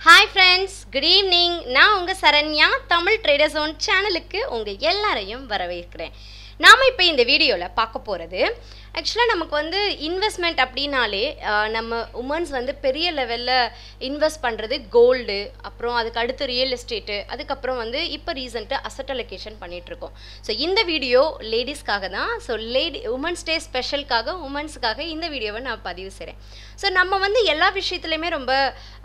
hi friends good evening நான் உங்கள் Saranya Tamil trader zone சேனலுக்கு உங்கள் எல்லாரையும் வரவேற்கிறேன் நாம் இப்போ இந்த வீடியோவில் பார்க்க போகிறது ஆக்சுவலாக நமக்கு வந்து இன்வெஸ்ட்மெண்ட் அப்படின்னாலே ஆஹ், நம்ம உமன்ஸ் வந்து பெரிய லெவலில் இன்வெஸ்ட் பண்ணுறது கோல்டு அப்புறம் அதுக்கு அடுத்து ரியல் எஸ்டேட்டு அதுக்கப்புறம் வந்து இப்போ ரீசெண்டாக அசட் அலோகேஷன் பண்ணிகிட்ருக்கோம் ஸோ இந்த வீடியோ லேடிஸ்க்காக தான் ஸோ லேடி உமன்ஸ் டே ஸ்பெஷலுக்காக உமன்ஸுக்காக இந்த வீடியோவை நான் பதிவு செய்கிறேன் ஸோ நம்ம வந்து எல்லா விஷயத்துலையுமே ரொம்ப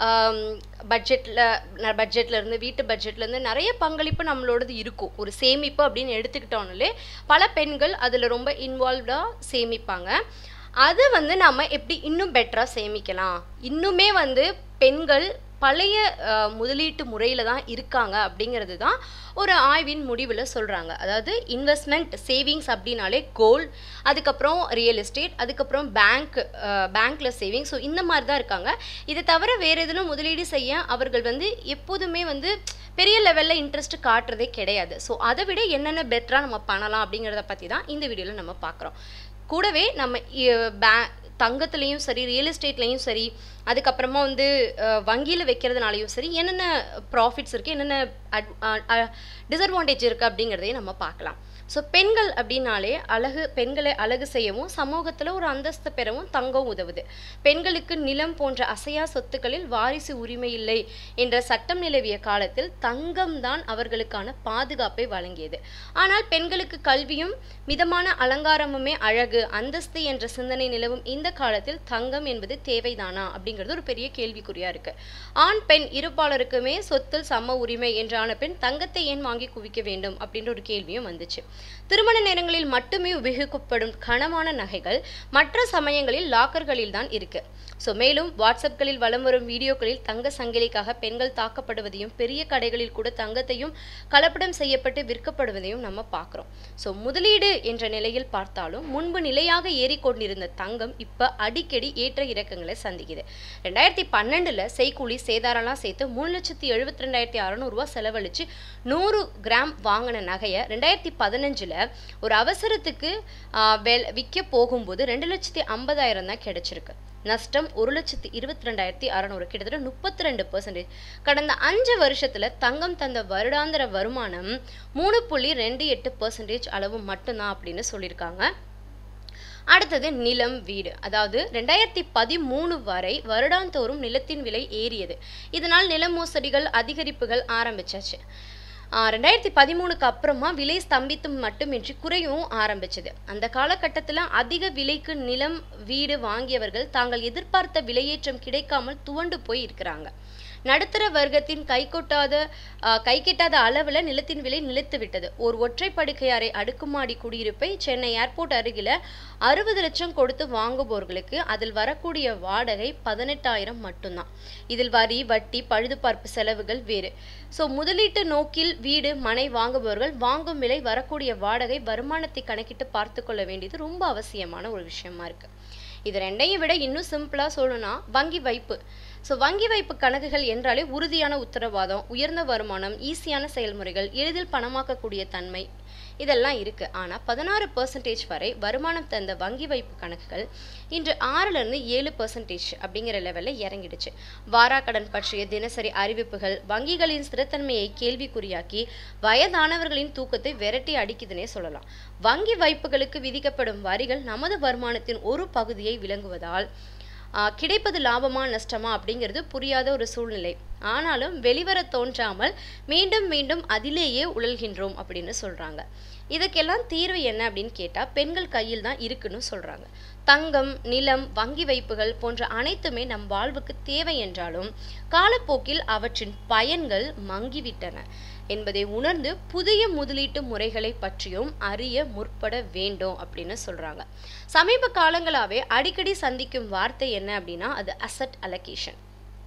பட்ஜெட்டில் பட்ஜெட்ல இருந்து வீட்டு பட்ஜெட்ல இருந்து நிறைய பங்களிப்பு நம்மளோடது இருக்கும் ஒரு சேமிப்பு அப்படின்னு எடுத்துக்கிட்டோம்னாலே பல பெண்கள் அதில் ரொம்ப இன்வால்வ்டாக சேமிப்பாங்க அது வந்து நம்ம எப்படி இன்னும் பெட்டராக சேமிக்கலாம் இன்னுமே வந்து பெண்கள் பழைய அஹ், முதலீட்டு முறையில் தான் இருக்காங்க அப்படிங்கிறது தான் ஒரு ஆய்வின் முடிவில் சொல்கிறாங்க அதாவது இன்வெஸ்ட்மெண்ட் சேவிங்ஸ் அப்படின்னாலே கோல்ட் அதுக்கப்புறம் ரியல் எஸ்டேட் அதுக்கப்புறம் பேங்க் பேங்க்கில் சேவிங்ஸ் ஸோ இந்த மாதிரி தான் இருக்காங்க இதை தவிர வேறு எதுவும் முதலீடு செய்ய அவர்கள் வந்து எப்போதுமே வந்து பெரிய லெவலில் இன்ட்ரெஸ்ட் காட்டுறதே கிடையாது ஸோ அதை விட என்னென்ன பெட்டராக நம்ம பண்ணலாம் அப்படிங்கிறத பற்றி தான் இந்த வீடியோவில் நம்ம பார்க்குறோம் கூடவே நம்ம இ- பே தங்கத்துலேயும் சரி ரியல் எஸ்டேட்லேயும் சரி அதுக்கப்புறமா வந்து வங்கியில் வைக்கிறதுனாலையும் சரி என்னென்ன ப்ராஃபிட்ஸ் இருக்குது என்னென்ன அட் டிஸ்அட்வான்டேஜ் இருக்குது அப்படிங்கிறதையும் நம்ம பார்க்கலாம் ஸோ பெண்கள் அப்படின்னாலே அழகு பெண்களை அழகு செய்யவும் சமூகத்தில் ஒரு அந்தஸ்து பெறவும் தங்கம் உதவுது பெண்களுக்கு நிலம் போன்ற அசையா சொத்துக்களில் வாரிசு உரிமை இல்லை என்ற சட்டம் நிலவிய காலத்தில் தங்கம் தான் அவர்களுக்கான பாதுகாப்பை வழங்கியது ஆனால் பெண்களுக்கு கல்வியும் மிதமான அலங்காரமுமே அழகு அந்தஸ்து என்ற சிந்தனை நிலவும் இந்த காலத்தில் தங்கம் என்பது தேவைதானா அப்படிங்கிறது ஒரு பெரிய கேள்விக்குறியா இருக்கு ஆண் பெண் இருப்பாளருக்குமே சொத்தில் சம உரிமை என்றான பெண் தங்கத்தை ஏன் வாங்கி குவிக்க வேண்டும் அப்படின்ற ஒரு கேள்வியும் வந்துச்சு திருமண நேரங்களில் மட்டுமே உபயோகிக்கப்படும் கனமான நகைகள் மற்ற சமயங்களில் லாக்கர்களில் தான் இருக்கு ஸோ மேலும் வாட்ஸ்அப்களில் வலம் வரும் வீடியோக்களில் தங்க சங்கிலிக்காக பெண்கள் தாக்கப்படுவதையும் பெரிய கடைகளில் கூட தங்கத்தையும் கலப்படம் செய்யப்பட்டு விற்கப்படுவதையும் நம்ம பார்க்குறோம் ஸோ முதலீடு என்ற நிலையில் பார்த்தாலும் முன்பு நிலையாக ஏறிக்கொண்டிருந்த தங்கம் இப்போ அடிக்கடி ஏற்ற இறக்கங்களை சந்திக்குது ரெண்டாயிரத்தி பன்னெண்டில் செய்கூலி சேதாரம்லாம் சேர்த்து மூணு லட்சத்தி எழுபத்தி ரெண்டாயிரத்தி அறநூறுவா செலவழித்து நூறு கிராம் வாங்கின நகையை ரெண்டாயிரத்தி பதினஞ்சில் ஒரு அவசரத்துக்கு ஆஹ், வெல் விற்க போகும்போது ரெண்டு லட்சத்தி ஐம்பதாயிரம் தான் கிடைச்சிருக்கு நஷ்டம் ஒரு லட்சத்தி இருபத்தி ரெண்டாயிரத்தி அறநூறு கிட்டத்தட்ட முப்பத்தி ரெண்டு பர்சன்டேஜ் கடந்த அஞ்சு வருஷத்துல தங்கம் தந்த வருடாந்திர வருமானம் மூணு புள்ளி ரெண்டு எட்டு பர்சன்டேஜ் அளவு மட்டும்தான் அப்படின்னு சொல்லியிருக்காங்க அடுத்தது நிலம் வீடு அதாவது ரெண்டாயிரத்தி பதிமூணு வரை வருடாந்தோறும் நிலத்தின் விலை ஏறியது இதனால் நில மோசடிகள் அதிகரிப்புகள் ஆரம்பிச்சாச்சு ஆஹ் ரெண்டாயிரத்தி பதிமூணுக்கு அப்புறமா விலை ஸ்தம்பித்து மட்டுமின்றி குறையவும் ஆரம்பிச்சது அந்த காலகட்டத்தில் அதிக விலைக்கு நிலம் வீடு வாங்கியவர்கள் தாங்கள் எதிர்பார்த்த விலையேற்றம் கிடைக்காமல் துவண்டு போய் இருக்கிறாங்க நடுத்தர வர்க்கத்தின் கைகொட்டாத ஆஹ், கை கெட்டாத அளவில் நிலத்தின் விலை நிலைத்து விட்டது ஒரு ஒற்றை படுக்கை அறை அடுக்குமாடி குடியிருப்பை சென்னை ஏர்போர்ட் அருகில அறுபது லட்சம் கொடுத்து வாங்குபவர்களுக்கு அதில் வரக்கூடிய வாடகை பதினெட்டாயிரம் மட்டும்தான் இதில் வரி வட்டி பழுதுபார்ப்பு செலவுகள் வேறு ஸோ முதலீட்டு நோக்கில் வீடு மனை வாங்குபவர்கள் வாங்கும் விலை வரக்கூடிய வாடகை வருமானத்தை கணக்கிட்டு பார்த்து கொள்ள வேண்டியது ரொம்ப அவசியமான ஒரு விஷயமா இருக்கு இது ரெண்டையும் விட இன்னும் சிம்பிளாக சொல்லணும்னா வங்கி வைப்பு ஸோ வங்கி வைப்பு கணக்குகள் என்றாலே உறுதியான உத்தரவாதம் உயர்ந்த வருமானம் ஈஸியான செயல்முறைகள் எளிதில் பணமாக்கக்கூடிய தன்மை இதெல்லாம் இருக்கு ஆனால் பதினாறு பர்சன்டேஜ் வரை வருமானம் தந்த வங்கி வைப்பு கணக்குகள் இன்று ஆறுல இருந்து ஏழு பர்சன்டேஜ் அப்படிங்கிற லெவலில் இறங்கிடுச்சு வாராக்கடன் பற்றிய தினசரி அறிவிப்புகள் வங்கிகளின் ஸ்திரத்தன்மையை கேள்விக்குறியாக்கி வயதானவர்களின் தூக்கத்தை விரட்டி அடிக்குதுன்னே சொல்லலாம் வங்கி வைப்புகளுக்கு விதிக்கப்படும் வரிகள் நமது வருமானத்தின் ஒரு பகுதியை விளங்குவதால் ஆஹ், கிடைப்பது லாபமா நஷ்டமா அப்படிங்கிறது புரியாத ஒரு சூழ்நிலை ஆனாலும் வெளிவர தோன்றாமல் மீண்டும் மீண்டும் அதிலேயே உழல்கின்றோம் அப்படின்னு சொல்றாங்க இதுக்கெல்லாம் தீர்வு என்ன அப்படின்னு கேட்டா பெண்கள் கையில் தான் இருக்குன்னு சொல்றாங்க தங்கம் நிலம் வங்கி வைப்புகள் போன்ற அனைத்துமே நம் வாழ்வுக்கு தேவை என்றாலும் காலப்போக்கில் அவற்றின் பயன்கள் மங்கிவிட்டன என்பதை உணர்ந்து புதிய முதலீட்டு முறைகளை பற்றியும் அறிய முற்பட வேண்டும் அப்படின்னு சொல்றாங்க சமீப காலங்களாவே அடிக்கடி சந்திக்கும் வார்த்தை என்ன அப்படின்னா அது அசட் அலகேஷன்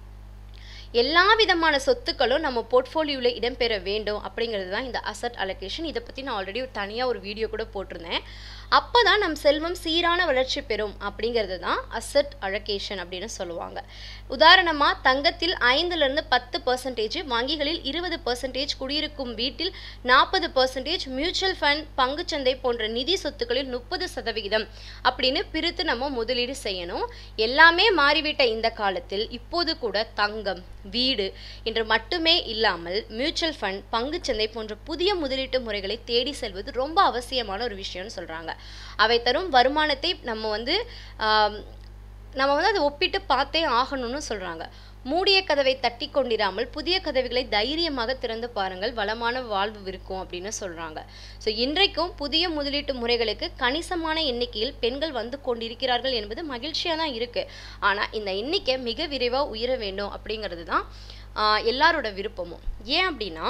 எல்லா விதமான சொத்துக்களும் நம்ம போர்ட்ஃபோலியோவில் இடம்பெற வேண்டும் அப்படிங்கிறது தான் இந்த அசட் அலோகேஷன் இதை பற்றி நான் ஆல்ரெடி தனியாக ஒரு வீடியோ கூட போட்டிருந்தேன் அப்போ தான் நம் செல்வம் சீரான வளர்ச்சி பெறும் அப்படிங்கிறது தான் அசட் அலோகேஷன் அப்படின்னு சொல்லுவாங்க உதாரணமாக தங்கத்தில் ஐந்துலேருந்து பத்து பர்சன்டேஜ் வங்கிகளில் இருபது பர்சன்டேஜ் குடியிருக்கும் வீட்டில் நாற்பது பர்சன்டேஜ் மியூச்சுவல் ஃபண்ட் பங்குச்சந்தை போன்ற நிதி சொத்துக்களில் முப்பது சதவிகிதம் அப்படின்னு பிரித்து நம்ம முதலீடு செய்யணும் எல்லாமே மாறிவிட்ட இந்த காலத்தில் இப்போது கூட தங்கம் வீடு என்று மட்டுமே இல்லாமல் மியூச்சுவல் ஃபண்ட் பங்குச்சந்தை போன்ற புதிய முதலீட்டு முறைகளை தேடி செல்வது ரொம்ப அவசியமான ஒரு விஷயம்னு சொல்கிறாங்க அவை தரும் வருமானத்தை நம்ம வந்து ஆம், நம்ம வந்து அதை ஒப்பிட்டு பார்த்தே ஆகணும்னு சொல்கிறாங்க மூடிய கதவை தட்டி கொண்டிராமல் புதிய கதவுகளை தைரியமாக திறந்து பாருங்கள் வளமான வாழ்வு இருக்கும் அப்படின்னு சொல்கிறாங்க ஸோ இன்றைக்கும் புதிய முதலீட்டு முறைகளுக்கு கணிசமான எண்ணிக்கையில் பெண்கள் வந்து கொண்டிருக்கிறார்கள் என்பது மகிழ்ச்சியாக தான் இருக்குது ஆனால் இந்த எண்ணிக்கை மிக விரைவாக உயர வேண்டும் அப்படிங்கிறது தான் ஆஹ், எல்லாரோட விருப்பமும் ஏன் அப்படின்னா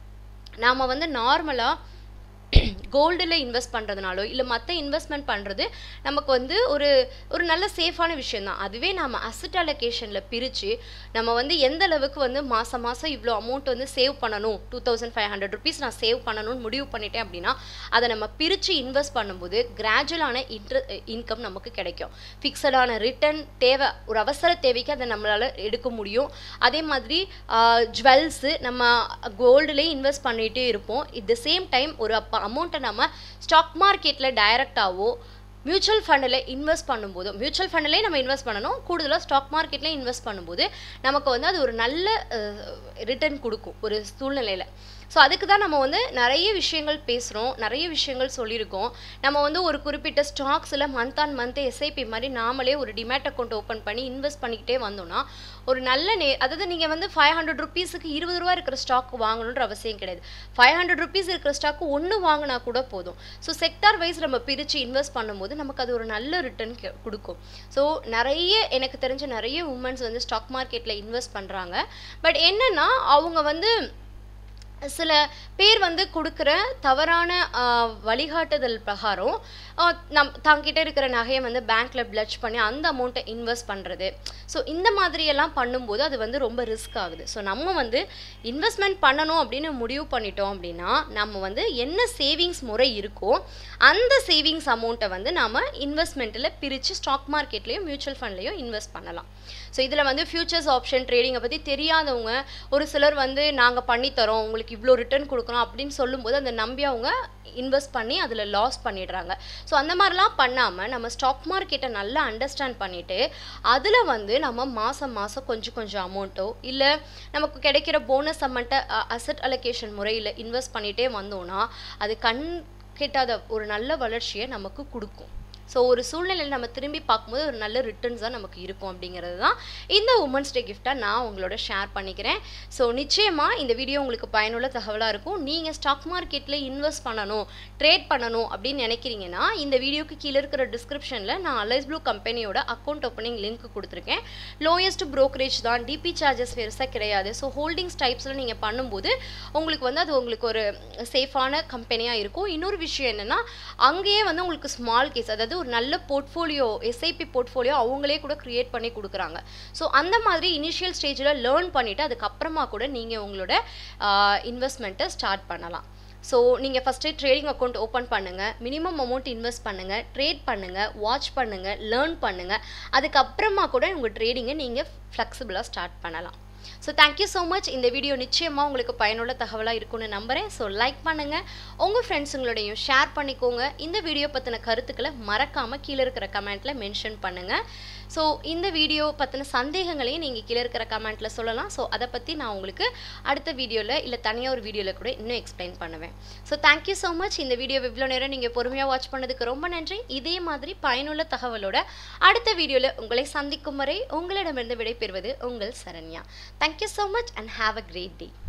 நாம் வந்து நார்மலாக கோல்டில் இன்வெஸ்ட் பண்ணுறதுனாலோ இல்லை மற்ற இன்வெஸ்ட்மெண்ட் பண்ணுறது நமக்கு வந்து ஒரு ஒரு நல்ல சேஃபான விஷயம் தான் அதுவே நம்ம அசட் அலோகேஷனில் பிரித்து நம்ம வந்து எந்த அளவுக்கு வந்து மாதம் மாதம் இவ்வளோ அமௌண்ட் வந்து சேவ் பண்ணணும் two thousand five hundred rupees நான் சேவ் பண்ணணும்னு முடிவு பண்ணிட்டேன் அப்படின்னா அதை நம்ம பிரித்து இன்வெஸ்ட் பண்ணும்போது கிராஜுவலான இன்ட்ர இன்கம் நமக்கு கிடைக்கும் ஃபிக்ஸடான ரிட்டர்ன் தேவை ஒரு அவசர தேவைக்கு அதை நம்மளால் எடுக்க முடியும் அதே மாதிரி ஜுவல்ஸு நம்ம கோல்டுலேயே இன்வெஸ்ட் பண்ணிகிட்டே இருப்போம் இட் த சேம் டைம் ஒரு அப்போ அமௌண்ட்டை நம்ம ஸ்டாக் மார்க்கெட்டில் டைரெக்டாவோ மியூச்சுவல் ஃபண்டில் இன்வெஸ்ட் பண்ணும்போது மியூச்சுவல் ஃபண்டிலே நம்ம இன்வெஸ்ட் பண்ணணும் கூடுதலாக ஸ்டாக் மார்க்கெட்லேயே இன்வெஸ்ட் பண்ணும்போது நமக்கு வந்து அது ஒரு நல்ல ரிட்டர்ன் கொடுக்கும் ஒரு சூழ்நிலையில் ஸோ அதுக்கு தான் நம்ம வந்து நிறைய விஷயங்கள் பேசுகிறோம் நிறைய விஷயங்கள் சொல்லியிருக்கோம் நம்ம வந்து ஒரு குறிப்பிட்ட ஸ்டாக்ஸில் மந்த் ஆன் மந்த் எஸ்ஐபி மாதிரி நாமளே ஒரு டிமேட் அக்கௌண்ட் ஓப்பன் பண்ணி இன்வெஸ்ட் பண்ணிக்கிட்டே வந்தோம்னா ஒரு நல்ல நே அதாவது நீங்கள் வந்து ஃபைவ் ஹண்ட்ரட் ருபீஸுக்கு இருபது ரூபா இருக்கிற ஸ்டாக் வாங்கணுன்ற அவசியம் கிடையாது ஃபைவ் ஹண்ட்ரட் ருபீஸ் இருக்கிற ஸ்டாக்கு ஒன்று வாங்கினா கூட போதும் ஸோ செக்டார் வைஸ் நம்ம பிரித்து இன்வெஸ்ட் பண்ணும்போது நமக்கு அது ஒரு நல்ல ரிட்டர்ன் கொடுக்கும் ஸோ நிறைய எனக்கு தெரிஞ்ச நிறைய உமன்ஸ் வந்து ஸ்டாக் மார்க்கெட்டில் இன்வெஸ்ட் பண்ணுறாங்க பட் என்னன்னா அவங்க வந்து சில பேர் வந்து கொடுக்குற தவறான ஆஹ், வழிகாட்டுதல் பிரகாரம் ஆஹ், நம் தாங்கிட்ட இருக்கிற நகையை வந்து பேங்க்ல பிளட்ஜ் பண்ணி அந்த அமௌண்ட்டை இன்வெஸ்ட் பண்ணுறது ஸோ இந்த மாதிரியெல்லாம் பண்ணும்போது அது வந்து ரொம்ப ரிஸ்க் ஆகுது ஸோ நம்ம வந்து இன்வெஸ்ட்மெண்ட் பண்ணணும் அப்படின்னு முடிவு பண்ணிட்டோம் அப்படின்னா நம்ம வந்து என்ன சேவிங்ஸ் முறை இருக்கோ அந்த சேவிங்ஸ் அமௌண்ட்டை வந்து நாம் இன்வெஸ்ட்மெண்ட்டில் பிரித்து ஸ்டாக் மார்க்கெட்லேயும் மியூச்சுவல் ஃபண்ட்லேயும் இன்வெஸ்ட் பண்ணலாம் ஸோ இதில் வந்து ஃபியூச்சர்ஸ் ஆப்ஷன் ட்ரேடிங்கை பற்றி தெரியாதவங்க ஒரு சிலர் வந்து நாங்கள் பண்ணித்தரோம் உங்களுக்கு இவ்வளோ ரிட்டர்ன் கொடுக்குறோம் அப்படின்னு சொல்லும்போது அந்த நம்பி அவங்க இன்வெஸ்ட் பண்ணி அதில் லாஸ் பண்ணிடுறாங்க ஸோ அந்த மாதிரிலாம் பண்ணாமல் நம்ம ஸ்டாக் மார்க்கெட்டை நல்லா அண்டர்ஸ்டாண்ட் பண்ணிவிட்டு அதில் வந்து நம்ம மாதம் மாதம் கொஞ்சம் கொஞ்சம் அமௌண்ட்டோ இல்லை நமக்கு கிடைக்கிற போனஸ் அமௌண்ட்டை அசட் அலோகேஷன் முறையில் இன்வெஸ்ட் பண்ணிகிட்டே வந்தோம்னா அது கண் கிட்டாத ஒரு நல்ல வளர்ச்சியை நமக்கு கொடுக்கும் ஸோ ஒரு சூழ்நிலையில் நம்ம திரும்பி பார்க்கும்போது ஒரு நல்ல ரிட்டர்ன்ஸ் தான் நமக்கு இருக்கும் அப்படிங்கிறது தான் இந்த உமன்ஸ் டே கிஃப்டாக நான் உங்களோட ஷேர் பண்ணிக்கிறேன் ஸோ நிச்சயமாக இந்த வீடியோ உங்களுக்கு பயனுள்ள தகவலாக இருக்கும் நீங்கள் ஸ்டாக் மார்க்கெட்டில் இன்வெஸ்ட் பண்ணணும் ட்ரேட் பண்ணணும் அப்படின்னு நினைக்கிறீங்கன்னா இந்த வீடியோக்கு கீழே இருக்கிற டிஸ்கிரிப்ஷனில் நான் அலைஸ் ப்ளூ கம்பெனியோட அக்கௌண்ட் ஓப்பனிங் லிங்க் கொடுத்துருக்கேன் லோயஸ்ட் brokerage தான் டிபி சார்ஜஸ் பெருசாக கிடையாது ஸோ ஹோல்டிங்ஸ் டைப்ஸில் நீங்கள் பண்ணும்போது உங்களுக்கு வந்து அது உங்களுக்கு ஒரு சேஃபான கம்பெனியாக இருக்கும் இன்னொரு விஷயம் என்னென்னா அங்கேயே வந்து உங்களுக்கு ஸ்மால் கேஸ் அதாவது ஒரு நல்ல போர்ட்ஃபோலியோ எஸ்ஐபி போர்ட்ஃபோலியோ அவங்களே கூட க்ரியேட் பண்ணி கொடுக்குறாங்க ஸோ அந்த மாதிரி இனிஷியல் ஸ்டேஜில் லேர்ன் பண்ணிவிட்டு அதுக்கப்புறமா கூட நீங்கள் உங்களோட இன்வெஸ்ட்மெண்ட்டை ஸ்டார்ட் பண்ணலாம் ஸோ நீங்கள் ஃபஸ்ட்டு ட்ரேடிங் அக்கௌண்ட் ஓப்பன் பண்ணுங்கள் மினிமம் அமௌண்ட் இன்வெஸ்ட் பண்ணுங்கள் ட்ரேட் பண்ணுங்கள் வாட்ச் பண்ணுங்கள் லேர்ன் பண்ணுங்கள் அதுக்கப்புறமா கூட உங்கள் ட்ரேடிங்கை நீங்கள் ஃப்ளெக்சிபிளாக ஸ்டார்ட் பண்ணலாம் ஸோ தேங்க்யூ ஸோ மச் இந்த வீடியோ நிச்சயமாக உங்களுக்கு பயனுள்ள தகவலாக இருக்கும்னு நம்புகிறேன் ஸோ லைக் பண்ணுங்கள் உங்கள் ஃப்ரெண்ட்ஸுங்களோடையும் ஷேர் பண்ணிக்கோங்க இந்த வீடியோ பற்றின கருத்துக்களை மறக்காமல் கீழே இருக்கிற கமெண்ட்டில் மென்ஷன் பண்ணுங்கள் ஸோ இந்த வீடியோ பற்றின சந்தேகங்களையும் நீங்கள் கீழே இருக்கிற கமெண்ட்டில் சொல்லலாம் ஸோ அதை பற்றி நான் உங்களுக்கு அடுத்த வீடியோவில் இல்லை தனியாக ஒரு வீடியோவில் கூட இன்னும் எக்ஸ்பிளைன் பண்ணுவேன் ஸோ தேங்க்யூ ஸோ மச் இந்த வீடியோ இவ்வளோ நேரம் நீங்கள் பொறுமையாக வாட்ச் பண்ணதுக்கு ரொம்ப நன்றி இதே மாதிரி பயனுள்ள தகவலோட அடுத்த வீடியோவில் உங்களை சந்திக்கும் வரை உங்களிடமிருந்து விடைபெறுவது உங்கள் Saranya thank you so much and have a great day